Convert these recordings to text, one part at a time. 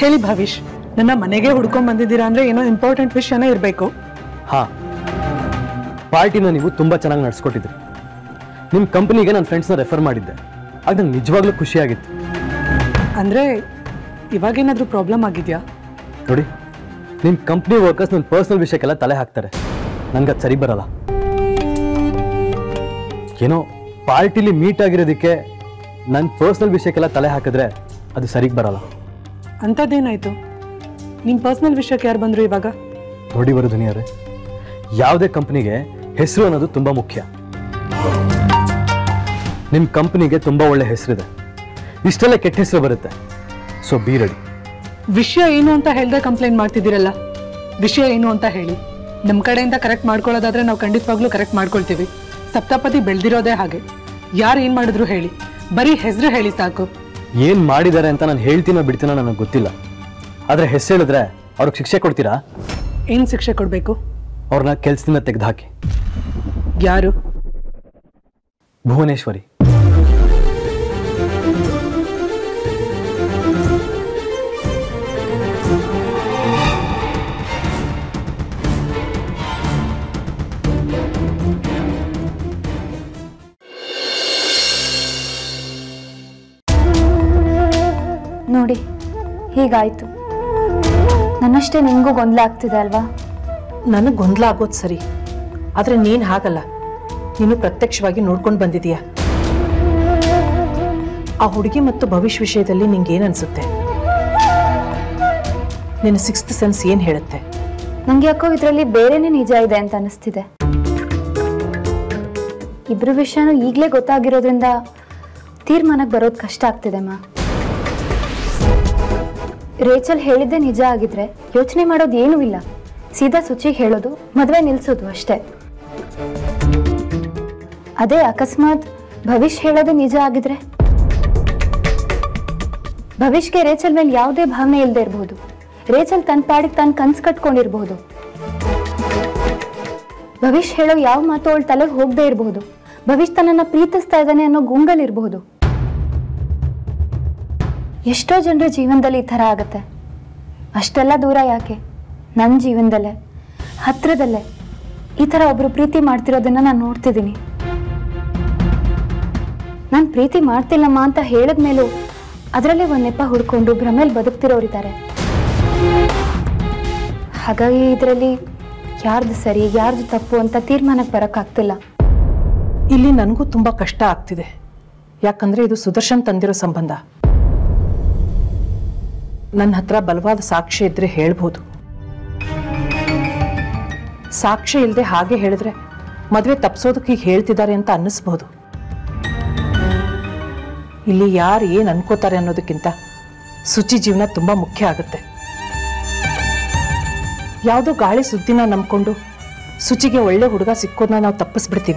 ಹೇಳಿ ಭವಿಷ್ ನನ್ನ ಮನೆಗೆ ಹುಡ್ಕೊಂಡ್ ಬಂದಿದ್ದೀರಾ ಅಂದ್ರೆ ಏನೋ ಇಂಪಾರ್ಟೆಂಟ್ ವಿಷಯನೇ ಇರಬೇಕು ಹಾ ಪಾರ್ಟಿನ ನೀವು ತುಂಬ ಚೆನ್ನಾಗಿ ನಡೆಸ್ಕೊಟ್ಟಿದ್ರಿ ನಿಮ್ಮ ಕಂಪ್ನಿಗೆ ನನ್ನ ಫ್ರೆಂಡ್ಸ್ನ ರೆಫರ್ ಮಾಡಿದ್ದೆ ಆಗ ನಂಗೆ ನಿಜವಾಗ್ಲೂ ಖುಷಿಯಾಗಿತ್ತು ಅಂದ್ರೆ ಇವಾಗೇನಾದ್ರೂ ಪ್ರಾಬ್ಲಮ್ ಆಗಿದ್ಯಾ ನೋಡಿ ನಿಮ್ಮ ಕಂಪ್ನಿ ವರ್ಕರ್ಸ್ ನನ್ನ ಪರ್ಸ್ನಲ್ ವಿಷಯಕ್ಕೆಲ್ಲ ತಲೆ ಹಾಕ್ತಾರೆ ನಂಗೆ ಅದು ಸರಿ ಬರಲ್ಲ ಏನೋ ಪಾರ್ಟಿಲಿ ಮೀಟ್ ಆಗಿರೋದಕ್ಕೆ ನನ್ನ ಪರ್ಸ್ನಲ್ ವಿಷಯಕ್ಕೆಲ್ಲ ತಲೆ ಹಾಕಿದ್ರೆ ಅದು ಸರಿಗೆ ಬರಲ್ಲ ಅಂಥದ್ದೇನಾಯ್ತು ನಿಮ್ಮ ಪರ್ಸನಲ್ ವಿಷಯಕ್ಕೆ ಯಾರು ಬಂದ್ರು ಇವಾಗ ನೋಡಿ ಬರು ದುನಿಯರೇ ಯಾವುದೇ ಕಂಪ್ನಿಗೆ ಹೆಸರು ಅನ್ನೋದು ತುಂಬ ಮುಖ್ಯ ನಿಮ್ಮ ಕಂಪ್ನಿಗೆ ತುಂಬ ಒಳ್ಳೆ ಹೆಸರಿದೆ ಇಷ್ಟೆಲ್ಲ ಕೆಟ್ಟ ಹೆಸರು ಬರುತ್ತೆ ಸೊ ಬಿ ರೆಡಿ ವಿಷಯ ಏನು ಅಂತ ಹೇಳ್ದೆ ಕಂಪ್ಲೇಂಟ್ ಮಾಡ್ತಿದ್ದೀರಲ್ಲ ವಿಷಯ ಏನು ಅಂತ ಹೇಳಿ ನಮ್ಮ ಕಡೆಯಿಂದ ಕರೆಕ್ಟ್ ಮಾಡ್ಕೊಳ್ಳೋದಾದ್ರೆ ನಾವು ಖಂಡಿತವಾಗ್ಲೂ ಕರೆಕ್ಟ್ ಮಾಡ್ಕೊಳ್ತೀವಿ ಸಪ್ತಪದಿ ಬೆಳೆದಿರೋದೇ ಹಾಗೆ ಯಾರು ಏನು ಮಾಡಿದ್ರು ಹೇಳಿ ಬರೀ ಹೆಸರು ಹೇಳಿ ಸಾಕು ಏನು ಮಾಡಿದ್ದಾರೆ ಅಂತ ನಾನು ಹೇಳ್ತೀನೋ ಬಿಡ್ತೀನೋ ನನಗೆ ಗೊತ್ತಿಲ್ಲ ಆದರೆ ಹೆಸರು ಹೇಳಿದ್ರೆ ಅವ್ರಿಗೆ ಶಿಕ್ಷೆ ಕೊಡ್ತೀರಾ ಏನು ಶಿಕ್ಷೆ ಕೊಡಬೇಕು ಅವ್ರನ್ನ ಕೆಲಸದಿಂದ ತೆಗೆದುಹಾಕಿ ಯಾರು ಭುವನೇಶ್ವರಿ ನೋಡಿ ಹೀಗಾಯ್ತು ನನ್ನಷ್ಟೇ ನಿಮಗೂ ಗೊಂದಲ ಆಗ್ತಿದೆ ಅಲ್ವಾ ನನಗೆ ಗೊಂದಲ ಆಗೋದು ಸರಿ ಆದರೆ ನೀನು ಹಾಗಲ್ಲ ನೀನು ಪ್ರತ್ಯಕ್ಷವಾಗಿ ನೋಡ್ಕೊಂಡು ಬಂದಿದೀಯ ಆ ಹುಡುಗಿ ಮತ್ತು ಭವಿಷ್ಯ ವಿಷಯದಲ್ಲಿ ನಿಂಗೆ ಏನು ಅನ್ಸುತ್ತೆ ನಿನ್ನ ಸಿಕ್ಸ್ತ್ ಸೆನ್ಸ್ ಏನು ಹೇಳುತ್ತೆ ನಂಗೆ ಯಾಕೋ ಇದರಲ್ಲಿ ಬೇರೆನೇ ನಿಜ ಇದೆ ಅಂತ ಅನಿಸ್ತಿದೆ ಇಬ್ರು ವಿಷಯನೂ ಈಗಲೇ ಗೊತ್ತಾಗಿರೋದ್ರಿಂದ ತೀರ್ಮಾನಕ್ಕೆ ಬರೋದು ಕಷ್ಟ ಆಗ್ತಿದೆ ಮಾ ರೇಚಲ್ ಹೇಳಿದ್ದೆ ನಿಜ ಆಗಿದ್ರೆ ಯೋಚನೆ ಮಾಡೋದು ಏನೂ ಇಲ್ಲ ಸೀದಾ ಸುಚಿಗೆ ಹೇಳೋದು ಮದುವೆ ನಿಲ್ಸೋದು ಅಷ್ಟೇ ಅದೇ ಅಕಸ್ಮಾತ್ ಭವಿಷ್ಯ ಹೇಳೋದೇ ನಿಜ ಆಗಿದ್ರೆ ಭವಿಷ್ಯಕ್ಕೆ ರೇಚಲ್ ಮೇಲೆ ಯಾವುದೇ ಭಾವನೆ ಇಲ್ಲದೆ ಇರಬಹುದು ರೇಚಲ್ ತನ್ನ ಪಾಡಿಗೆ ತಾನು ಕನ್ಸು ಕಟ್ಕೊಂಡಿರ್ಬಹುದು ಭವಿಷ್ಯ ಹೇಳೋ ಯಾವ ಮಾತು ಅವಳ ತಲೆಗೆ ಹೋಗದೆ ಇರಬಹುದು ಭವಿಷ್ಯ ತನ್ನನ್ನ ಪ್ರೀತಿಸ್ತಾ ಇದ್ದಾನೆ ಅನ್ನೋ ಗುಂಗಲ್ ಇರಬಹುದು ಎಷ್ಟೋ ಜನರ ಜೀವನದಲ್ಲಿ ಈ ಥರ ಆಗತ್ತೆ ಅಷ್ಟೆಲ್ಲ ದೂರ ಯಾಕೆ ನನ್ನ ಜೀವನದಲ್ಲೇ ಹತ್ರದಲ್ಲೇ ಈ ಥರ ಒಬ್ರು ಪ್ರೀತಿ ಮಾಡ್ತಿರೋದನ್ನ ನಾನು ನೋಡ್ತಿದ್ದೀನಿ ನಾನು ಪ್ರೀತಿ ಮಾಡ್ತಿಲ್ಲಮ್ಮ ಅಂತ ಹೇಳಿದ್ಮೇಲೂ ಅದರಲ್ಲೇ ಒಂದು ನೆಪ ಹುಡ್ಕೊಂಡು ಭ್ರಮೇಲಿ ಬದುಕ್ತಿರೋರಿದ್ದಾರೆ ಹಾಗಾಗಿ ಇದರಲ್ಲಿ ಯಾರ್ದು ಸರಿ ಯಾರ್ದು ತಪ್ಪು ಅಂತ ತೀರ್ಮಾನಕ್ಕೆ ಬರೋಕ್ಕಾಗ್ತಿಲ್ಲ ಇಲ್ಲಿ ನನಗೂ ತುಂಬ ಕಷ್ಟ ಆಗ್ತಿದೆ ಯಾಕಂದ್ರೆ ಇದು ಸುದರ್ಶನ್ ತಂದಿರೋ ಸಂಬಂಧ ನನ್ನ ಹತ್ರ ಬಲವಾದ ಸಾಕ್ಷ್ಯ ಇದ್ರೆ ಹೇಳ್ಬೋದು ಸಾಕ್ಷ್ಯ ಇಲ್ಲದೆ ಹಾಗೆ ಹೇಳಿದ್ರೆ ಮದುವೆ ತಪ್ಸೋದಕ್ಕೆ ಈಗ ಹೇಳ್ತಿದ್ದಾರೆ ಅಂತ ಅನ್ನಿಸ್ಬೋದು ಇಲ್ಲಿ ಯಾರು ಏನು ಅನ್ಕೋತಾರೆ ಅನ್ನೋದಕ್ಕಿಂತ ಶುಚಿ ಜೀವನ ತುಂಬ ಮುಖ್ಯ ಆಗುತ್ತೆ ಯಾವುದೋ ಗಾಳಿ ಸುದ್ದಿನ ನಂಬ್ಕೊಂಡು ಶುಚಿಗೆ ಒಳ್ಳೆ ಹುಡುಗ ಸಿಕ್ಕೋದನ್ನ ನಾವು ತಪ್ಪಿಸ್ಬಿಡ್ತೀವ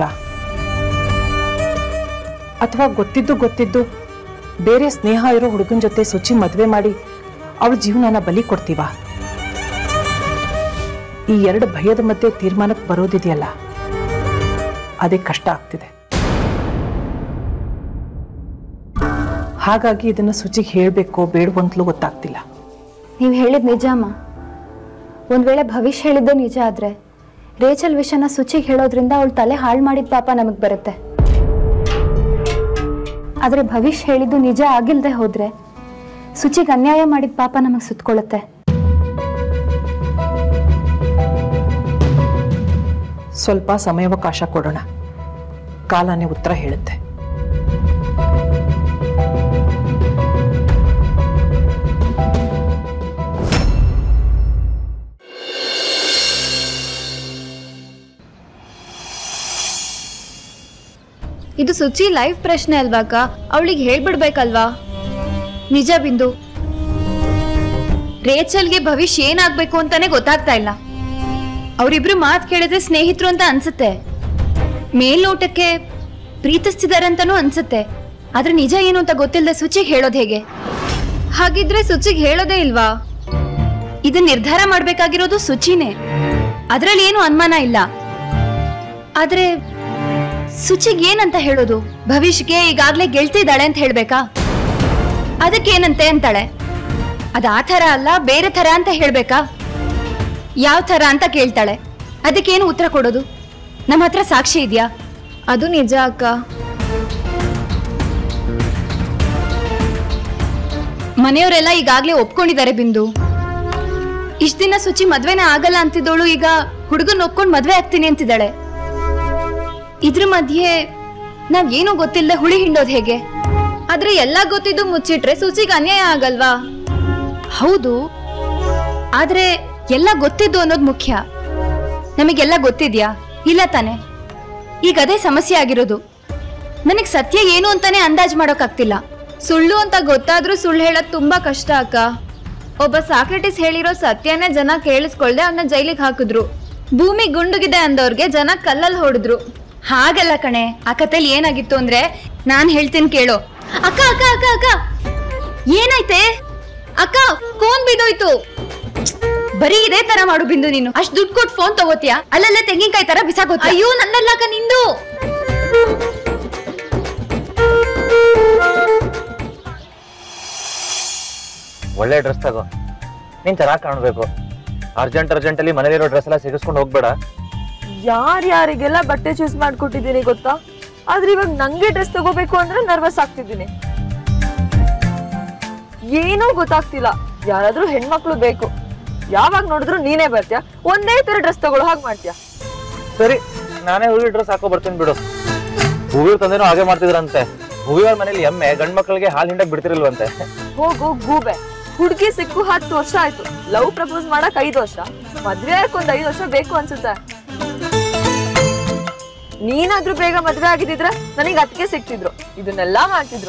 ಅಥವಾ ಗೊತ್ತಿದ್ದು ಗೊತ್ತಿದ್ದು ಬೇರೆ ಸ್ನೇಹ ಇರೋ ಹುಡುಗನ ಜೊತೆ ಶುಚಿ ಮದುವೆ ಮಾಡಿ ಅವಳ ಜೀವನನ ಬಲಿ ಕೊಡ್ತೀವ ಈ ಎರಡು ಭಯದ ಮಧ್ಯೆ ತೀರ್ಮಾನಕ್ಕೆ ಬರೋದಿದೆಯಲ್ಲ ಅದೇ ಕಷ್ಟ ಆಗ್ತಿದೆ ಹಾಗಾಗಿ ಇದನ್ನ ಶುಚಿಗೆ ಹೇಳಬೇಕೋ ಬೇಡವೋ ಅಂತಲೂ ಗೊತ್ತಾಗ್ತಿಲ್ಲ ನೀವು ಹೇಳಿದ ನಿಜ ಅಮ್ಮ ಒಂದು ವೇಳೆ ಭವಿಷ್ಯ ಹೇಳಿದ್ದೇ ನಿಜ ಆದರೆ ರೇಚಲ್ ವಿಷಯನ ಸುಚಿಗೆ ಹೇಳೋದ್ರಿಂದ ಅವಳು ತಲೆ ಹಾಳು ಮಾಡಿದ ಪಾಪ ನಮಗೆ ಬರುತ್ತೆ ಆದರೆ ಭವಿಷ್ಯ ಹೇಳಿದ್ದು ನಿಜ ಆಗಿಲ್ಲದೆ ಹೋದ್ರೆ ಸುಚಿಗೆ ಅನ್ಯಾಯ ಮಾಡಿದ ಪಾಪ ನಮಗೆ ಸುತ್ಕೊಳ್ಳುತ್ತೆ ಸ್ವಲ್ಪ ಸಮಯಾವಕಾಶ ಕೊಡೋಣ ಕಾಲನೇ ಉತ್ತರ ಹೇಳುತ್ತೆ ಇದು ಸುಚಿ ಲೈಫ್ ಪ್ರಶ್ನೆ ಅಲ್ವಾಕ ಅವಳಿಗೆ ಹೇಳ್ಬಿಡ್ಬೇಕಲ್ವಾ ನಿಜ ಬಿಂದು ರೇಚಲ್ಗೆ ಭವಿಷ್ಯ ಏನಾಗ್ಬೇಕು ಅಂತಾನೆ ಗೊತ್ತಾಗ್ತಾ ಇಲ್ಲ ಅವರಿಬ್ರು ಮಾತು ಕೇಳಿದ್ರೆ ಸ್ನೇಹಿತರು ಅಂತ ಅನ್ಸುತ್ತೆ ಮೇಲ್ನೋಟಕ್ಕೆ ಪ್ರೀತಿಸ್ತಿದಾರಂತನೂ ಅನ್ಸುತ್ತೆ ಆದ್ರೆ ನಿಜ ಏನು ಅಂತ ಗೊತ್ತಿಲ್ಲದೆ ಸುಚಿಗೆ ಹೇಳೋದು ಹೇಗೆ ಹಾಗಿದ್ರೆ ಸುಚಿಗೆ ಹೇಳೋದೇ ಇಲ್ವಾ ಇದನ್ನ ನಿರ್ಧಾರ ಮಾಡ್ಬೇಕಾಗಿರೋದು ಸುಚಿನೇ ಅದ್ರಲ್ಲಿ ಏನು ಅನುಮಾನ ಇಲ್ಲ ಆದ್ರೆ ಸುಚಿಗ್ ಏನಂತ ಹೇಳೋದು ಭವಿಷ್ಯಕ್ಕೆ ಈಗಾಗ್ಲೇ ಗೆಳ್ತಿದ್ದಾಳೆ ಅಂತ ಹೇಳ್ಬೇಕಾ ಅದಕ್ಕೇನಂತೆ ಅಂತಾಳೆ ಅದ್ ಆ ಥರ ಅಲ್ಲ ಬೇರೆ ಥರ ಅಂತ ಹೇಳ್ಬೇಕಾ ಯಾವ ಥರ ಅಂತ ಕೇಳ್ತಾಳೆ ಅದಕ್ಕೇನು ಉತ್ತರ ಕೊಡೋದು ನಮ್ಮ ಹತ್ರ ಸಾಕ್ಷಿ ಇದೆಯಾ ಅದು ನಿಜ ಅಕ್ಕ ಮನೆಯವರೆಲ್ಲ ಈಗಾಗ್ಲೇ ಒಪ್ಕೊಂಡಿದ್ದಾರೆ ಬಿಂದು ಇಷ್ಟ ದಿನ ಸುಚಿ ಮದ್ವೆನೇ ಆಗಲ್ಲ ಅಂತಿದ್ದೋಳು ಈಗ ಹುಡುಗನ್ ಒಪ್ಕೊಂಡ್ ಮದ್ವೆ ಆಗ್ತೀನಿ ಅಂತಿದ್ದಾಳೆ ಇದ್ರ ಮಧ್ಯೆ ನಾವ್ ಏನು ಗೊತ್ತಿಲ್ಲದೆ ಹುಳಿ ಹಿಂಡೋದ್ ಹೇಗೆ ಆದ್ರೆ ಎಲ್ಲ ಗೊತ್ತಿದ್ದು ಮುಚ್ಚಿಟ್ರೆ ಸುಚಿಗೆ ಅನ್ಯಾಯ ಆಗಲ್ವಾ ಹೌದು ಆದ್ರೆ ಎಲ್ಲ ಗೊತ್ತಿದ್ದು ಅನ್ನೋದು ಮುಖ್ಯ ನಮಗೆಲ್ಲ ಗೊತ್ತಿದ್ಯಾ ಇಲ್ಲ ತಾನೆ ಈಗ ಅದೇ ಸಮಸ್ಯೆ ಆಗಿರೋದು ನನಗ್ ಸತ್ಯ ಏನು ಅಂತಾನೆ ಅಂದಾಜ್ ಮಾಡೋಕ್ಕಾಗ್ತಿಲ್ಲ ಸುಳ್ಳು ಅಂತ ಗೊತ್ತಾದ್ರೂ ಸುಳ್ಳು ಹೇಳೋದ್ ತುಂಬಾ ಕಷ್ಟ ಅಕ್ಕ ಒಬ್ಬ ಸಾಕ್ರೆಟಿಸ್ ಹೇಳಿರೋ ಸತ್ಯನೇ ಜನ ಕೇಳಿಸ್ಕೊಳ್ದೆ ಅವನ್ನ ಜೈಲಿಗೆ ಹಾಕಿದ್ರು ಭೂಮಿ ಗುಂಡುಗಿದೆ ಅಂದವ್ರಿಗೆ ಜನ ಕಲ್ಲಲ್ಲಿ ಹೊಡೆದ್ರು ಹಾಗಲ್ಲ ಕಣೆ ಆ ಕಥೆಲಿ ಏನಾಗಿತ್ತು ಅಂದ್ರೆ ನಾನ್ ಹೇಳ್ತೀನಿ ಕೇಳು ಅಕ್ಕ ಅಕ್ಕ ಅಕ್ಕ ಅಕ್ಕ ಏನಾಯ್ತೆ ಅಕ್ಕ ಫೋನ್ ಬಿದ್ದೋಯ್ತು ಬರೀ ಇದೇ ತರ ಮಾಡು ಬಿಂದು ನೀನು ಅಷ್ಟ್ ದುಡ್ಡು ಕೊಟ್ಟು ಫೋನ್ ತಗೋತೀಯಾ ಅಲ್ಲಲ್ಲೇ ತೆಂಗಿನಕಾಯಿ ತರ ಬಿಸಾಕೋತೀಯ ಅಯ್ಯೋ ನನ್ನಲ್ಲ ಅಕ್ಕ ನಿಂದು ಒಳ್ಳೆ ಡ್ರೆಸ್ ತಗೋ ನೀನ್ ಚೆನ್ನಾಗಿ ಕಾಣಬೇಕು ಅರ್ಜೆಂಟ್ ಅರ್ಜೆಂಟಲ್ಲಿ ಮನೇಲಿರೋ ಡ್ರೆಸ್ ಎಲ್ಲ ಸಿಗಿಸ್ಕೊಂಡು ಹೋಗ್ಬೇಡ ಯಾರ್ಯಾರಿಗೆಲ್ಲ ಬಟ್ಟೆ ಚೂಸ್ ಮಾಡ್ಕೊಟ್ಟಿದ್ದೀನಿ ಗೊತ್ತಾ ಆದ್ರೆ ಇವಾಗ ನಂಗೆ ಡ್ರೆಸ್ ತಗೋಬೇಕು ಅಂದ್ರೆ ನರ್ವಸ್ ಆಗ್ತಿದ್ದೀನಿ ಏನೂ ಗೊತ್ತಾಗ್ತಿಲ್ಲ ಯಾರಾದ್ರೂ ಹೆಣ್ಮಕ್ಳು ಬೇಕು ಯಾವಾಗ ನೋಡಿದ್ರು ನೀನೇ ಬರ್ತೀಯ ಒಂದೇ ತರ ಡ್ರೆಸ್ ತಗೊಳ್ಳೋ ಹಾಗೆ ಮಾಡ್ತೀಯ ಸರಿ ನಾನೇ ಹುಡುಗಿ ಡ್ರೆಸ್ ಹಾಕೋ ಬರ್ತೀನಿ ಬಿಡು ಹೂವಿನ ತಂದೆನೂ ಹಾಗೆ ಮಾಡ್ತಿದ್ರಂತೆ ಹೂವಿಯವ್ರ ಮನೇಲಿ ಎಮ್ಮೆ ಗಂಡ್ ಮಕ್ಳಿಗೆ ಹಾಲು ಹಿಂಡಕ್ ಬಿಡ್ತಿರಲ್ವಂತೆ ಹೋಗು ಗೂಬೆ ಹುಡುಗಿ ಸಿಕ್ಕು ಹತ್ತು ವರ್ಷ ಆಯ್ತು ಲವ್ ಪ್ರಪೋಸ್ ಮಾಡಕ್ ಐದು ವರ್ಷ ಮದ್ವೆ ಆಗಕ್ ಒಂದ್ ಐದು ವರ್ಷ ಬೇಕು ಅನ್ಸುತ್ತೆ ನೀನಾದ್ರೂ ಬೇಗ ಮದ್ವೆ ಆಗಿದ್ರೆ ನನಗೆ ಅದಕ್ಕೆ ಸಿಕ್ತಿದ್ರು ಇದನ್ನೆಲ್ಲ ಮಾಡ್ತಿದ್ರು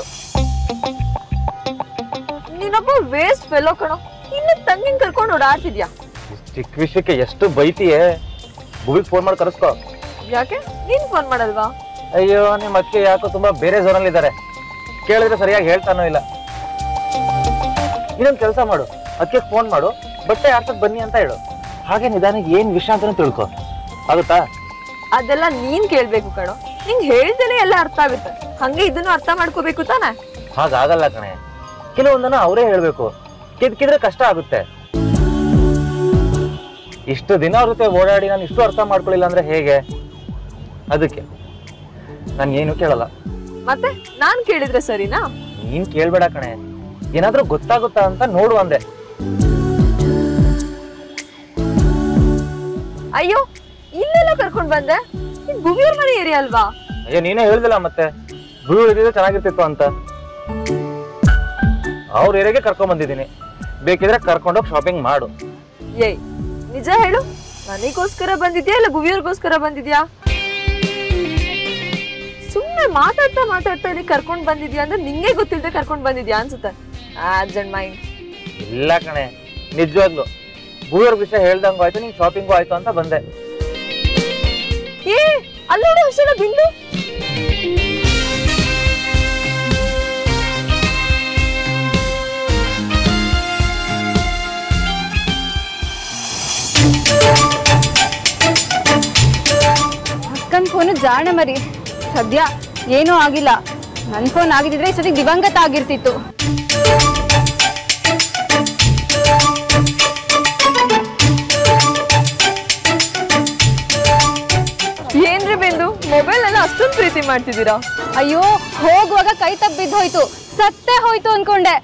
ನೀನೊಬ್ಬ ವೇಸ್ಟ್ ಫೆಲೋ ಕಣೋ ಇನ್ನು ತಂಗಿನ ಕರ್ಕೊಂಡು ಓಡಾಡ್ತಿದ್ಯಾ ಇಷ್ಟ್ ಚಿಕ್ಕ ವಿಷಯಕ್ಕೆ ಎಷ್ಟು ಬೈತಿಯೇ ಭೂವಿಗೆ ಫೋನ್ ಮಾಡಿ ಕರೆಸ್ಕೋ ಯಾಕೆ ನೀನ್ ಫೋನ್ ಮಾಡಲ್ವಾ ಅಯ್ಯೋ ನಿಮ್ಮ ಅಕ್ಕೆ ಯಾಕೋ ತುಂಬಾ ಬೇರೆ ಝೋನಲ್ಲಿ ಇದ್ದಾರೆ ಕೇಳಿದ್ರೆ ಸರಿಯಾಗಿ ಹೇಳ್ತಾನೋ ಇಲ್ಲ ಇನ್ನೊಂದು ಕೆಲಸ ಮಾಡು ಅದಕ್ಕೆ ಫೋನ್ ಮಾಡು ಬಟ್ಟೆ ಆಡ್ಸಕ್ ಬನ್ನಿ ಅಂತ ಹೇಳು ಹಾಗೆ ನಿಧಾನಕ್ಕೆ ಏನ್ ವಿಷಯ ಅಂತಾನು ತಿಳ್ಕೊ ಆಗುತ್ತಾ ಅದೆಲ್ಲ ನೀನ್ ಕೇಳ್ಬೇಕು ಕಣೋ ನಿಂಗ್ ಹೇಳ್ದೇನೆ ಎಲ್ಲ ಅರ್ಥ ಆಗುತ್ತೆ ಹಂಗೆ ಇದನ್ನು ಅರ್ಥ ಮಾಡ್ಕೋಬೇಕು ತಾನೆ ಹಾಗಾಗಲ್ಲ ಕಣೆ ಕೆಲವೊಂದನ್ನ ಅವರೇ ಹೇಳ್ಬೇಕು ಕಿದ್ಕಿದ್ರೆ ಕಷ್ಟ ಆಗುತ್ತೆ ಇಷ್ಟು ದಿನ ಅವ್ರ ಜೊತೆ ಓಡಾಡಿ ನಾನು ಇಷ್ಟು ಅರ್ಥ ಮಾಡ್ಕೊಳ್ಳಿಲ್ಲ ಅಂದ್ರೆ ಹೇಗೆ ಅದಕ್ಕೆ ನಾನು ಏನು ಕೇಳಲ್ಲ ಮತ್ತೆ ನಾನ್ ಕೇಳಿದ್ರೆ ಸರಿನಾ ನೀನ್ ಕೇಳ್ಬೇಡ ಕಣೆ ಏನಾದ್ರೂ ಗೊತ್ತಾಗುತ್ತಾ ಅಂತ ನೋಡು ಅಂದೆ ಅಯ್ಯೋ ಇಲ್ಲೆಲ್ಲ ಕರ್ಕೊಂಡ್ ಬಂದೆ ಇದ್ ಭುವಿಯವ್ರ ಮನೆ ಏರಿಯಾ ಅಲ್ವಾ ಅಯ್ಯೋ ನೀನೇ ಹೇಳ್ದಿಲ್ಲ ಮತ್ತೆ ಬ್ಲೂ ಇದ್ದಿದ್ರೆ ಚೆನ್ನಾಗಿರ್ತಿತ್ತು ಅಂತ ಅವ್ರ ಏರಿಯಾಗೆ ಕರ್ಕೊಂಡ್ ಬಂದಿದ್ದೀನಿ ಬೇಕಿದ್ರೆ ಕರ್ಕೊಂಡೋಗಿ ಶಾಪಿಂಗ್ ಮಾಡು ಏಯ್ ನಿಜ ಹೇಳು ನನಗೋಸ್ಕರ ಬಂದಿದ್ಯಾ ಇಲ್ಲ ಭುವಿಯವ್ರಿಗೋಸ್ಕರ ಬಂದಿದ್ಯಾ ಸುಮ್ಮನೆ ಮಾತಾಡ್ತಾ ಮಾತಾಡ್ತಾ ಇಲ್ಲಿ ಕರ್ಕೊಂಡ್ ಬಂದಿದ್ಯಾ ಅಂದ್ರೆ ನಿಂಗೆ ಗೊತ್ತಿಲ್ಲದೆ ಕರ್ಕೊಂಡ್ ಬಂದಿದ್ಯಾ ಅನ್ಸುತ್ತೆ ಆಬ್ಸೆಂಟ್ ಮೈಂಡ್ ಇಲ್ಲ ಕಣೆ ನಿಜವಾಗ್ಲು ಭೂಯವ್ರ ವಿಷಯ ಹೇಳ್ದಂಗೂ ಆಯ್ತು ನೀನ್ ಶಾಪಿಂಗು ಆಯ್ತು ಅಂತ ಬಂದೆ ಏ ಅಲ್ಲೋಡು ಅಷ್ಟೆಲ್ಲ ಬಿಂದು ಅಕ್ಕನ ಫೋನು ಜಾಣ ಮರಿ ಸದ್ಯ ಏನೂ ಆಗಿಲ್ಲ ನನ್ನ ಫೋನ್ ಆಗಿದ್ರೆ ಇಷ್ಟೊತ್ತಿಗೆ ದಿವಂಗತ ಆಗಿರ್ತಿತ್ತು ಏನ್ರಿ ಬಿಂದು ಮೊಬೈಲ್ ಎಲ್ಲ ಅಷ್ಟೊಂದು ಪ್ರೀತಿ ಮಾಡ್ತಿದ್ದೀರಾ ಅಯ್ಯೋ ಹೋಗುವಾಗ ಕೈ ತಪ್ಪು ಬಿದ್ದೋಯ್ತು ಸತ್ತೇ ಹೋಯ್ತು ಅನ್ಕೊಂಡೆ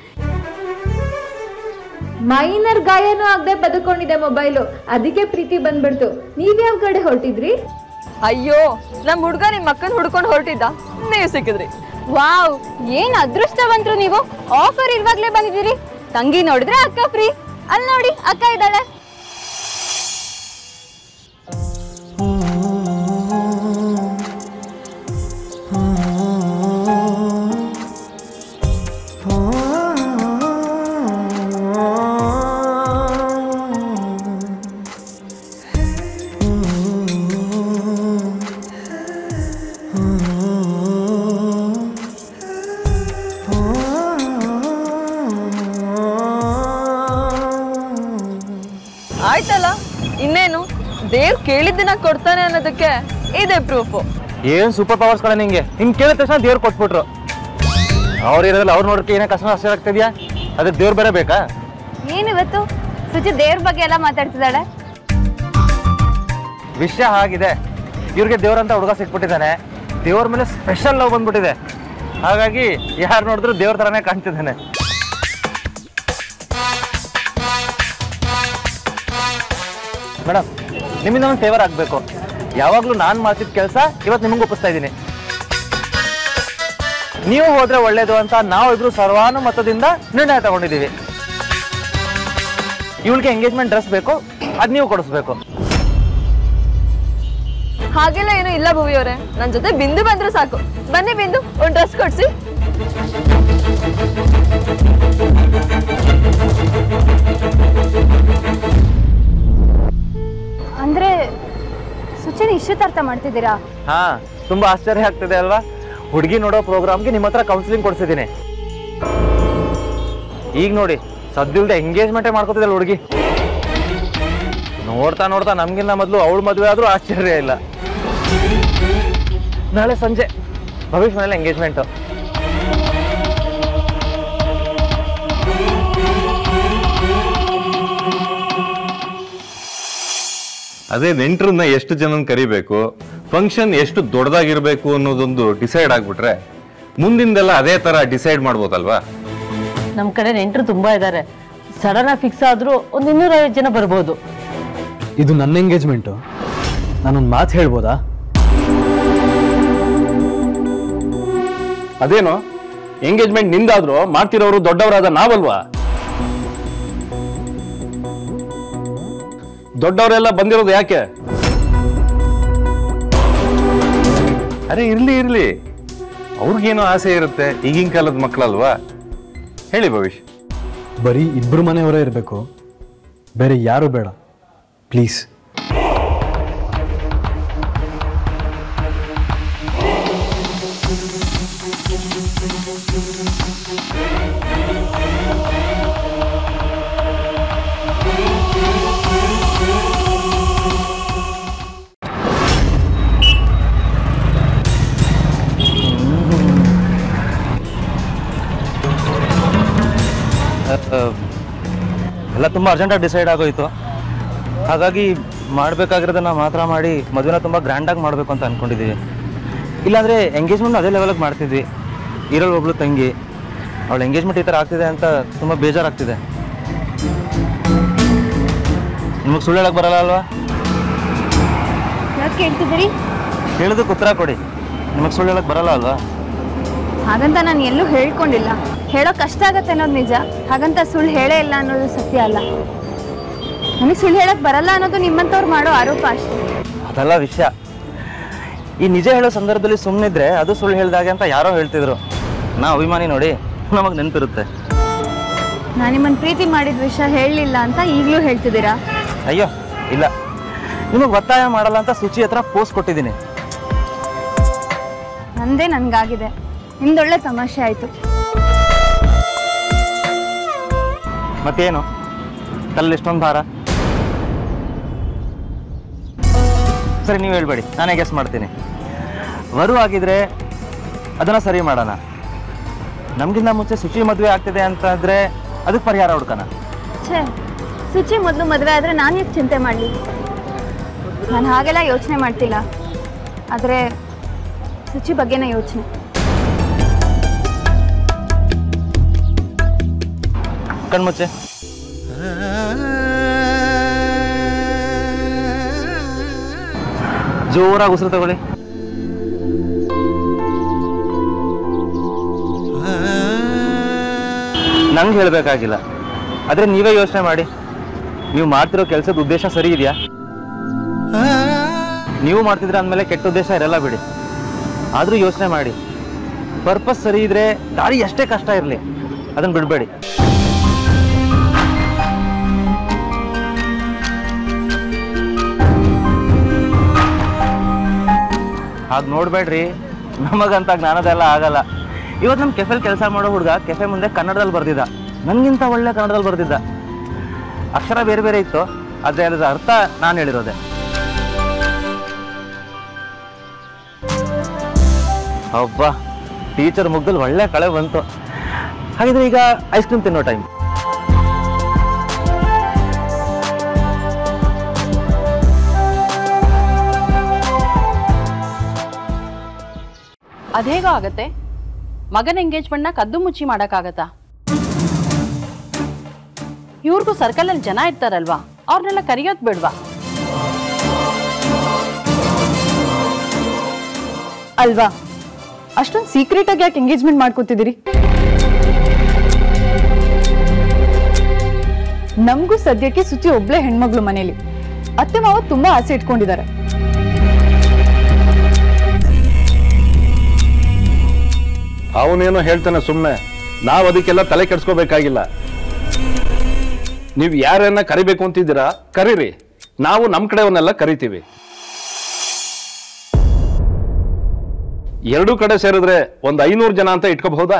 ಮೈನರ್ ಗಾಯನೂ ಆಗದೆ ಬದುಕೊಂಡಿದೆ ಮೊಬೈಲು ಅದಕ್ಕೆ ಪ್ರೀತಿ ಬಂದ್ಬಿಡ್ತು ನೀವ್ಯಾವ ಕಡೆ ಹೊರಟಿದ್ರಿ ಅಯ್ಯೋ ನಮ್ ಹುಡ್ಗ ನಿಮ್ ಅಕ್ಕನ್ ಹುಡ್ಕೊಂಡು ಹೊರಟಿದ್ದ ನೀವು ಸಿಕ್ಕಿದ್ರಿ ವಾವ್ ಏನ್ ಅದೃಷ್ಟವಂತರು ನೀವು ಆಫರ್ ಇರುವಾಗ್ಲೇ ಬಂದಿದ್ದೀರಿ ತಂಗಿ ನೋಡಿದ್ರೆ ಅಕ್ಕ ಫ್ರೀ ಅಲ್ಲಿ ನೋಡಿ ಅಕ್ಕ ಇದ್ದಾಳೆ ಆಯ್ತಲ್ಲ ಇನ್ನೇನು ದೇವ್ ಕೇಳಿದ್ದನ್ನ ಕೊಡ್ತಾನೆ ಅನ್ನೋದಕ್ಕೆ ಇದೆ ಪ್ರೂಫ್ ಏನ್ ಸೂಪರ್ ಪವರ್ಸ್ ಕಣ ನಿಂಗೆ ಹಿಂಗ್ ಕೇಳಿದ ತಕ್ಷಣ ದೇವ್ರು ಕೊಟ್ಬಿಟ್ರು ಅವ್ರ ಇರೋದ್ರಲ್ಲಿ ಅವ್ರು ನೋಡಕ್ಕೆ ಏನೇ ಕಷ್ಟ ಅಷ್ಟೇ ಆಗ್ತಿದ್ಯಾ ಅದಕ್ಕೆ ದೇವ್ರು ಬೇರೆ ಬೇಕಾ ಏನಿವತ್ತು ಸುಜಿ ದೇವ್ರ ಬಗ್ಗೆ ಎಲ್ಲ ಮಾತಾಡ್ತಿದ್ದಾಳೆ ವಿಷಯ ಆಗಿದೆ ಇವ್ರಿಗೆ ದೇವ್ರಂತ ಹುಡುಗ ಸಿಕ್ಬಿಟ್ಟಿದ್ದಾನೆ ದೇವ್ರ ಮೇಲೆ ಸ್ಪೆಷಲ್ ಲವ್ ಬಂದ್ಬಿಟ್ಟಿದೆ ಹಾಗಾಗಿ ಯಾರು ನೋಡಿದ್ರು ದೇವ್ರ ಥರನೇ ಕಾಣ್ತಿದ್ದಾನೆ ಮೇಡಮ್ ನಿಮ್ಮಿಂದ ಒಂದು ಫೇವರ್ ಆಗಬೇಕು ಯಾವಾಗಲೂ ನಾನು ಮಾಡ್ತಿದ್ದ ಕೆಲಸ ಇವತ್ತು ನಿಮಗೆ ಒಪ್ಪಿಸ್ತಾ ಇದ್ದೀನಿ ನೀವು ಹೋದ್ರೆ ಒಳ್ಳೇದು ಅಂತ ನಾವಿಬ್ರು ಸರ್ವಾನುಮತದಿಂದ ನಿರ್ಣಯ ತಗೊಂಡಿದ್ದೀವಿ ಇವಳಿಗೆ ಎಂಗೇಜ್ಮೆಂಟ್ ಡ್ರೆಸ್ ಬೇಕು ಅದು ನೀವು ಕೊಡಿಸ್ಬೇಕು ಹಾಗೆಲ್ಲ ಏನು ಇಲ್ಲ ಭುವಿ ಅವರೇ ನನ್ ಜೊತೆ ಬಿಂದು ಬಂದ್ರೆ ಸಾಕು ಬನ್ನಿ ಬಿಂದು ಒಂದ್ ಡ್ರೆಸ್ ಕೊಡ್ಸಿ ಅಂದ್ರೆ ಸುಚಿನ ಇಷ್ಟು ಅರ್ಥ ಮಾಡ್ತಿದ್ದೀರಾ ಹಾ ತುಂಬಾ ಆಶ್ಚರ್ಯ ಆಗ್ತಿದೆ ಅಲ್ವಾ ಹುಡುಗಿ ನೋಡೋ ಪ್ರೋಗ್ರಾಮ್ಗೆ ನಿಮ್ಮ ಹತ್ರ ಕೌನ್ಸಿಲಿಂಗ್ ಕೊಡ್ಸಿದ್ದೀನಿ ಈಗ ನೋಡಿ ಸದ್ದಿಲ್ದೆ ಎಂಗೇಜ್ಮೆಂಟೇ ಮಾಡ್ಕೋತಿದ್ದಲ್ಲ ಹುಡುಗಿ ನೋಡ್ತಾ ನೋಡ್ತಾ ನಮ್ಗಿಂತ ಮೊದಲು ಅವಳ ಮದುವೆ ಆದ್ರೂ ಆಶ್ಚರ್ಯ ಇಲ್ಲ ನಾಳೆ ಸಂಜೆ ಭವಿಷ್ಯ ಮನೇಲಿ ಎಂಗೇಜ್ಮೆಂಟು ಅದೇ ನೆಂಟರನ್ನ ಎಷ್ಟು ಜನನ್ ಕರಿಬೇಕು ಫಂಕ್ಷನ್ ಎಷ್ಟು ದೊಡ್ಡದಾಗಿರ್ಬೇಕು ಅನ್ನೋದೊಂದು ಡಿಸೈಡ್ ಆಗ್ಬಿಟ್ರೆ ಮುಂದಿಂದೆಲ್ಲ ಅದೇ ತರ ಡಿಸೈಡ್ ಮಾಡ್ಬೋದಲ್ವಾ ನಮ್ಮ ಕಡೆ ನೆಂಟರು ತುಂಬಾ ಇದ್ದಾರೆ ಸಡನ್ ಆಗಿ ಫಿಕ್ಸ್ ಆದ್ರೂ ಒಂದು ಇನ್ನೂರೈವತ್ತು ಜನ ಬರ್ಬೋದು ಇದು ನನ್ನ ಎಂಗೇಜ್ಮೆಂಟು ನಾನೊಂದು ಮಾತು ಹೇಳ್ಬೋದಾ ಅದೇನು ಎಂಗೇಜ್ಮೆಂಟ್ ನಿಂದಾದ್ರು ಮಾಡ್ತಿರೋರು ದೊಡ್ಡವರಾದ ನಾವಲ್ವಾ ದೊಡ್ಡವರೆಲ್ಲ ಬಂದಿರೋದು ಯಾಕೆ ಅರೆ ಇರ್ಲಿ ಇರ್ಲಿ ಅವ್ರಿಗೇನೋ ಆಸೆ ಇರುತ್ತೆ ಈಗಿನ ಕಾಲದ ಮಕ್ಕಳಲ್ವಾ ಹೇಳಿ ಭವಿಷ್ ಬರೀ ಇಬ್ಬರು ಮನೆಯವರೇ ಇರಬೇಕು ಬೇರೆ ಯಾರು ಬೇಡ ಪ್ಲೀಸ್ ಎಲ್ಲ ತುಂಬ ಅರ್ಜೆಂಟಾಗಿ ಡಿಸೈಡ್ ಆಗೋಯ್ತು ಹಾಗಾಗಿ ಮಾಡಬೇಕಾಗಿರೋದನ್ನ ಮಾತ್ರ ಮಾಡಿ ಮದುವೆನ ತುಂಬ ಗ್ರ್ಯಾಂಡಾಗಿ ಮಾಡಬೇಕು ಅಂತ ಅಂದ್ಕೊಂಡಿದ್ದೀವಿ ಇಲ್ಲಾಂದರೆ ಎಂಗೇಜ್ಮೆಂಟ್ ಅದೇ ಲೆವೆಲಿಗೆ ಮಾಡ್ತಿದ್ವಿ ಇರೋಳು ಒಬ್ಳು ತಂಗಿ ಅವಳ ಎಂಗೇಜ್ಮೆಂಟ್ ಈ ಥರ ಆಗ್ತಿದೆ ಅಂತ ತುಂಬ ಬೇಜಾರಾಗ್ತಿದೆ ನಿಮಗೆ ಸುಳ್ಳು ಹೇಳಕ್ಕೆ ಬರಲ್ಲ ಅಲ್ವಾ ಯಾಕೆ ಕೇಳ್ತಿದ್ದೀರಿ ಹೇಳಿದಕ್ಕೆ ಉತ್ತರ ಕೊಡಿ ನಿಮಗೆ ಸುಳ್ಳು ಹೇಳಕ್ಕೆ ಬರಲ್ಲ ಅಲ್ವಾ ಹಾಗಂತ ನಾನು ಎಲ್ಲೂ ಹೇಳ್ಕೊಂಡಿಲ್ಲ ಹೇಳೋ ಕಷ್ಟ ಆಗತ್ತೆ ಅನ್ನೋದು ನಿಜ ಹಾಗಂತ ಸುಳ್ಳು ಹೇಳೇ ಇಲ್ಲ ಅನ್ನೋದು ಸತ್ಯ ಅಲ್ಲ ನನಗೆ ಸುಳ್ಳು ಹೇಳಕ್ ಬರಲ್ಲ ಅನ್ನೋದು ನಿಮ್ಮಂಥವ್ರು ಮಾಡೋ ಆರೋಪ ಅಷ್ಟೇ ಅದಲ್ಲ ವಿಷಯ ಈ ನಿಜ ಹೇಳೋ ಸಂದರ್ಭದಲ್ಲಿ ಸುಮ್ಮನಿದ್ರೆ ಅದು ಸುಳ್ಳು ಹೇಳ್ದಾಗೆ ಅಂತ ಯಾರೋ ಹೇಳ್ತಿದ್ರು ನಾ ಅಭಿಮಾನಿ ನೋಡಿ ನಮಗೆ ನೆನಪಿರುತ್ತೆ ನಾನು ನಿಮ್ಮನ್ನು ಪ್ರೀತಿ ಮಾಡಿದ ವಿಷಯ ಹೇಳಲಿಲ್ಲ ಅಂತ ಈಗಲೂ ಹೇಳ್ತಿದ್ದೀರಾ ಅಯ್ಯೋ ಇಲ್ಲ ನಿಮಗೆ ಒತ್ತಾಯ ಮಾಡಲ್ಲ ಅಂತ ಸುಚಿ ಹತ್ರ ಪೋಸ್ಟ್ ಕೊಟ್ಟಿದ್ದೀನಿ ನಂದೇ ನನಗಾಗಿದೆ ನಿಮ್ದೊಳ್ಳೆ ತಮಾಷೆ ಆಯಿತು ಮತ್ತೇನು ತಲೆಯಲ್ಲಿ ಇಷ್ಟೊಂದು ಭಾರ ಸರಿ ನೀವು ಹೇಳ್ಬೇಡಿ ನಾನೇ ಗೆಸ್ ಮಾಡ್ತೀನಿ ವರು ಆಗಿದ್ರೆ ಅದನ್ನ ಸರಿ ಮಾಡೋಣ ನಮಗಿಂತ ಮುಂಚೆ ಶುಚಿ ಮದುವೆ ಆಗ್ತಿದೆ ಅಂತಂದ್ರೆ ಅದಕ್ಕೆ ಪರಿಹಾರ ಹುಡ್ಕೋಣ ಛೇ ಸುಚಿ ಮೊದಲು ಮದುವೆ ಆದರೆ ನಾನು ಯಾಕೆ ಚಿಂತೆ ಮಾಡಲಿ ನಾನು ಹಾಗೆಲ್ಲ ಯೋಚನೆ ಮಾಡ್ತಿಲ್ಲ ಆದರೆ ಸುಚಿ ಬಗ್ಗೆನೇ ಯೋಚನೆ ಕಣ್ಮುಚ್ಚೆ ಜೋರಾಗಿ ಉಸಿರು ತಗೊಳ್ಳಿ ನಂಗೆ ಹೇಳಬೇಕಾಗಿಲ್ಲ ಆದರೆ ನೀವೇ ಯೋಚನೆ ಮಾಡಿ ನೀವು ಮಾಡ್ತಿರೋ ಕೆಲಸದ ಉದ್ದೇಶ ಸರಿ ಇದೆಯಾ ನೀವು ಮಾಡ್ತಿದ್ರೆ ಅಂದಮೇಲೆ ಕೆಟ್ಟ ಉದ್ದೇಶ ಇರಲ್ಲ ಬಿಡಿ ಆದರೂ ಯೋಚನೆ ಮಾಡಿ ಪರ್ಪಸ್ ಸರಿ ಇದ್ರೆ ದಾರಿ ಎಷ್ಟೇ ಕಷ್ಟ ಇರಲಿ ಅದನ್ನು ಬಿಡಬೇಡಿ ಹಾಗೆ ನೋಡ್ಬೇಡ್ರಿ ನಮಗಂತ ಜ್ಞಾನದೆಲ್ಲ ಆಗಲ್ಲ ಇವತ್ತು ನಮ್ಮ ಕೆಫೆಲ್ ಕೆಲಸ ಮಾಡೋ ಹುಡುಗ ಕೆಫೆ ಮುಂದೆ ಕನ್ನಡದಲ್ಲಿ ಬರ್ದಿದ್ದ ನನಗಿಂತ ಒಳ್ಳೆ ಕನ್ನಡದಲ್ಲಿ ಬರ್ದಿದ್ದ ಅಕ್ಷರ ಬೇರೆ ಬೇರೆ ಇತ್ತು ಆದರೆ ಅದರ ಅರ್ಥ ನಾನು ಹೇಳಿರೋದೆ ಹಬ್ಬ ಟೀಚರ್ ಮುಗ್ದಲ್ಲಿ ಒಳ್ಳೆ ಕಳೆ ಬಂತು ಹಾಗಿದ್ರೆ ಈಗ ಐಸ್ ಕ್ರೀಮ್ ತಿನ್ನೋ ಟೈಮ್ ಅದೇಗೋ ಆಗತ್ತೆ ಮಗನ ಎಂಗೇಜ್ಮೆಂಟ್ನ ಕದ್ದು ಮುಚ್ಚಿ ಮಾಡೋಕ್ಕಾಗತ್ತಾ ಇವ್ರಿಗೂ ಸರ್ಕಲಲ್ಲಿ ಜನ ಇರ್ತಾರಲ್ವಾ ಅವ್ರನ್ನೆಲ್ಲ ಕರೆಯೋದು ಬೇಡ್ವಾ ಅಲ್ವಾ ಅಷ್ಟೊಂದು ಸೀಕ್ರೆಟ್ ಆಗಿ ಯಾಕೆ ಎಂಗೇಜ್ಮೆಂಟ್ ಮಾಡ್ಕೋತಿದ್ದೀರಿ ನಮಗೂ ಸದ್ಯಕ್ಕೆ ಸುಚಿ ಒಬ್ಳೆ ಹೆಣ್ಮಗಳು ಮನೇಲಿ ಅತ್ತೆ ಮಾವ ತುಂಬಾ ಆಸೆ ಇಟ್ಕೊಂಡಿದ್ದಾರೆ ಅವನೇನೋ ಹೇಳ್ತಾನೆ ಸುಮ್ಮನೆ ನಾವು ಅದಕ್ಕೆಲ್ಲ ತಲೆ ಕೆಡ್ಸ್ಕೋಬೇಕಾಗಿಲ್ಲ ನೀವು ಯಾರನ್ನ ಕರಿಬೇಕು ಅಂತಿದ್ದೀರಾ ಕರೀರಿ ನಾವು ನಮ್ಮ ಕಡೆಯವನ್ನೆಲ್ಲ ಕರಿತೀವಿ ಎರಡೂ ಕಡೆ ಸೇರಿದ್ರೆ ಒಂದು ಐನೂರು ಜನ ಅಂತ ಇಟ್ಕೋಬಹುದಾ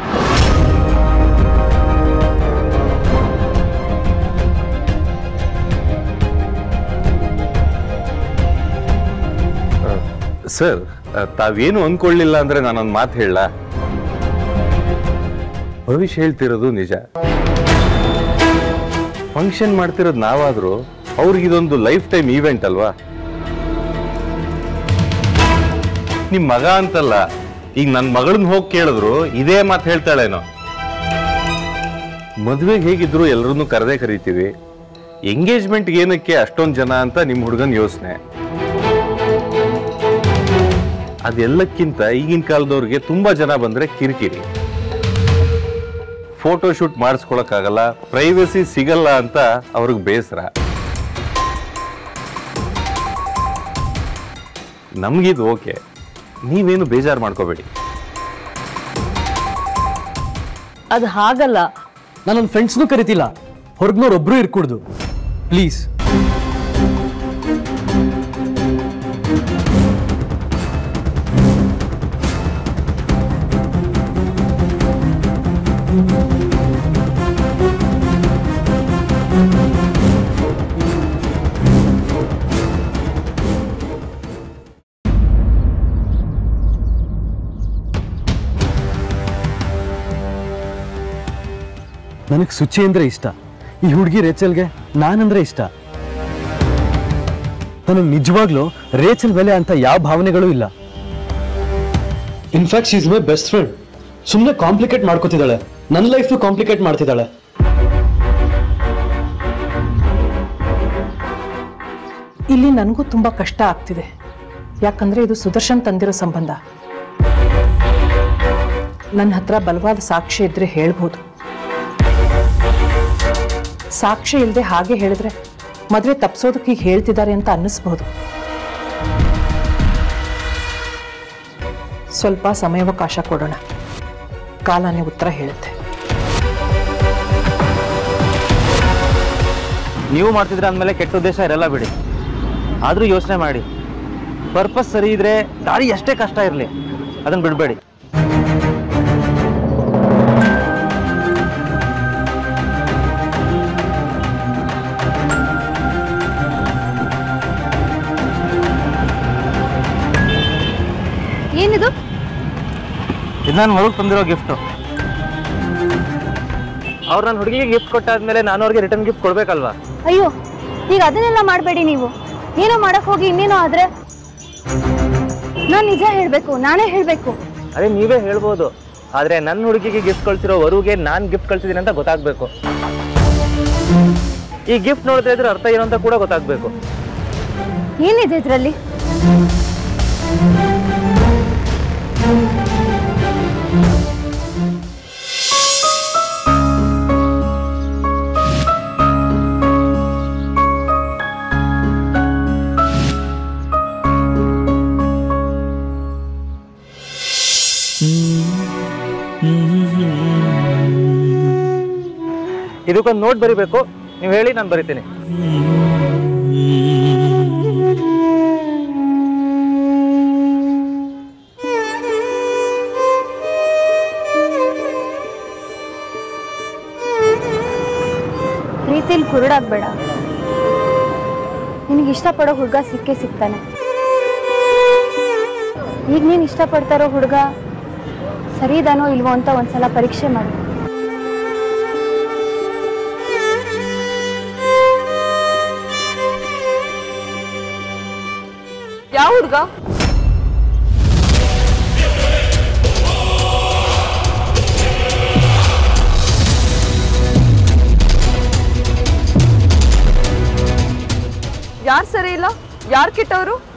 ಸರ್ ತಾವೇನು ಅನ್ಕೊಳ್ಳಿಲ್ಲ ಅಂದ್ರೆ ನಾನೊಂದು ಮಾತು ಹೇಳ ಭವಿಷ್ಯ ಹೇಳ್ತಿರೋದು ನಿಜ ಫಂಕ್ಷನ್ ಮಾಡ್ತಿರೋದು ನಾವಾದ್ರೂ ಅವ್ರಿಗಿದೊಂದು ಲೈಫ್ ಟೈಮ್ ಈವೆಂಟ್ ಅಲ್ವಾ ನಿಮ್ ಮಗ ಅಂತಲ್ಲ ಈಗ ನನ್ನ ಮಗಳನ್ನ ಹೋಗಿ ಕೇಳಿದ್ರು ಇದೇ ಮಾತು ಹೇಳ್ತಾಳೇನೋ ಮದ್ವೆಗೆ ಹೇಗಿದ್ರು ಎಲ್ಲರನ್ನೂ ಕರೆದೇ ಕರಿತೀವಿ ಎಂಗೇಜ್ಮೆಂಟ್ ಏನಕ್ಕೆ ಅಷ್ಟೊಂದು ಜನ ಅಂತ ನಿಮ್ಮ ಹುಡುಗನ ಯೋಚನೆ ಅದೆಲ್ಲಕ್ಕಿಂತ ಈಗಿನ ಕಾಲದವ್ರಿಗೆ ತುಂಬಾ ಜನ ಬಂದ್ರೆ ಕಿರಿಕಿರಿ ಫೋಟೋ ಶೂಟ್ ಮಾಡಿಸ್ಕೊಳಕ್ಕಾಗಲ್ಲ ಪ್ರೈವಸಿ ಸಿಗಲ್ಲ ಅಂತ ಅವ್ರಿಗೆ ಬೇಸರ ನಮ್ಗಿದು ಓಕೆ ನೀವೇನು ಬೇಜಾರು ಮಾಡ್ಕೋಬೇಡಿ ಅದು ಹಾಗಲ್ಲ ನಾನು ನನ್ನ ಫ್ರೆಂಡ್ಸ್ನೂ ಕರಿತಿಲ್ಲ ಹೊರಗ್ನವ್ರು ಒಬ್ರು ಇರ್ಕೂಡ್ದು ಪ್ಲೀಸ್ ನನಗೆ ಸುಚಿ ಅಂದ್ರೆ ಇಷ್ಟ ಈ ಹುಡುಗಿ ರೇಚಲ್ಗೆ ನಾನಂದ್ರೆ ಇಷ್ಟ ನನಗೆ ನಿಜವಾಗ್ಲೂ ರೇಚಲ್ ಬೆಲೆ ಅಂತ ಯಾವ ಭಾವನೆಗಳು ಇಲ್ಲ in fact she's my best friend ಸುಮ್ಮನೆ ಕಾಂಪ್ಲಿಕೇಟ್ ಮಾಡ್ಕೋತಿದ್ದಾಳೆ ನನ್ನ ಲೈಫ್ ಕಾಂಪ್ಲಿಕೇಟ್ ಮಾಡ್ತಿದ್ದಾಳೆ ಇಲ್ಲಿ ನನಗೂ ತುಂಬಾ ಕಷ್ಟ ಆಗ್ತಿದೆ ಯಾಕಂದ್ರೆ ಇದು ಸುದರ್ಶನ್ ತಂದಿರೋ ಸಂಬಂಧ ನನ್ನ ಹತ್ರ ಬಲವಾದ ಸಾಕ್ಷಿ ಇದ್ರೆ ಹೇಳ್ಬೋದು ಸಾಕ್ಷ್ಯ ಇಲ್ಲದೆ ಹಾಗೆ ಹೇಳಿದ್ರೆ ಮದುವೆ ತಪ್ಸೋದಕ್ಕೆ ಹೀಗೆ ಹೇಳ್ತಿದ್ದಾರೆ ಅಂತ ಅನ್ನಿಸ್ಬಹುದು ಸ್ವಲ್ಪ ಸಮಯಾವಕಾಶ ಕೊಡೋಣ ಕಾಲನೇ ಉತ್ತರ ಹೇಳುತ್ತೆ ನೀವು ಮಾಡ್ತಿದ್ರೆ ಅಂದಮೇಲೆ ಕೆಟ್ಟ ಉದ್ದೇಶ ಇರಲ್ಲ ಬಿಡಿ ಆದರೂ ಯೋಚನೆ ಮಾಡಿ ಪರ್ಪಸ್ ಸರಿ ಇದ್ರೆ ದಾರಿ ಎಷ್ಟೇ ಕಷ್ಟ ಇರಲಿ ಅದನ್ನ ಬಿಡಬೇಡಿ ಏನಿದು ಇದು ನಾನು ಮಗುಗೆ ತಂದಿರೋ ಗಿಫ್ಟು ಅವ್ರು ನನ್ನ ಹುಡುಗಿಗೆ ಗಿಫ್ಟ್ ಕೊಟ್ಟಾದ್ಮೇಲೆ ನಾನು ಅವ್ರಿಗೆ ರಿಟರ್ನ್ ಗಿಫ್ಟ್ ಕೊಡ್ಬೇಕಲ್ವಾ ಅಯ್ಯೋ ಈಗ ಅದನ್ನೆಲ್ಲ ಮಾಡಬೇಡಿ ನೀವು ಏನೋ ಮಾಡಕ್ ಹೋಗಿ ಇನ್ನೇನೋ ಆದ್ರೆ ನಾನು ನಿಜ ಹೇಳ್ಬೇಕು ನಾನೇ ಹೇಳ್ಬೇಕು ಅದೇ ನೀವೇ ಹೇಳ್ಬೋದು ಆದ್ರೆ ನನ್ನ ಹುಡುಗಿಗೆ ಗಿಫ್ಟ್ ಕಳ್ಸಿರೋ ವರುಗೆ ನಾನು ಗಿಫ್ಟ್ ಕಳ್ಸಿದ್ದೀನಿ ಅಂತ ಗೊತ್ತಾಗ್ಬೇಕು ಈ ಗಿಫ್ಟ್ ನೋಡ್ತಾ ಇದ್ರೆ ಅರ್ಥ ಏನು ಅಂತ ಕೂಡ ಗೊತ್ತಾಗ್ಬೇಕು ಏನಿದೆ ಇದರಲ್ಲಿ ಇದಕ್ಕೊಂದು ನೋಟ್ ಬರಿಬೇಕು ನೀವು ಹೇಳಿ ನಾನು ಬರಿತೀನಿ ಪ್ರೀತಿಲಿ ಕುರುಡಾಗ್ಬೇಡ ನಿನಗೆ ಇಷ್ಟಪಡೋ ಹುಡುಗ ಸಿಕ್ಕೇ ಸಿಗ್ತಾನೆ ಈಗ ನೀನು ಇಷ್ಟಪಡ್ತಾ ಇರೋ ಹುಡುಗ ಸರಿದಾನೋ ಇಲ್ವೋ ಅಂತ ಒಂದ್ಸಲ ಪರೀಕ್ಷೆ ಮಾಡು ಯಾವ ಹುಡ್ಗ ಯಾರು ಸರಿ ಇಲ್ಲ ಯಾರು ಕೆಟ್ಟವರು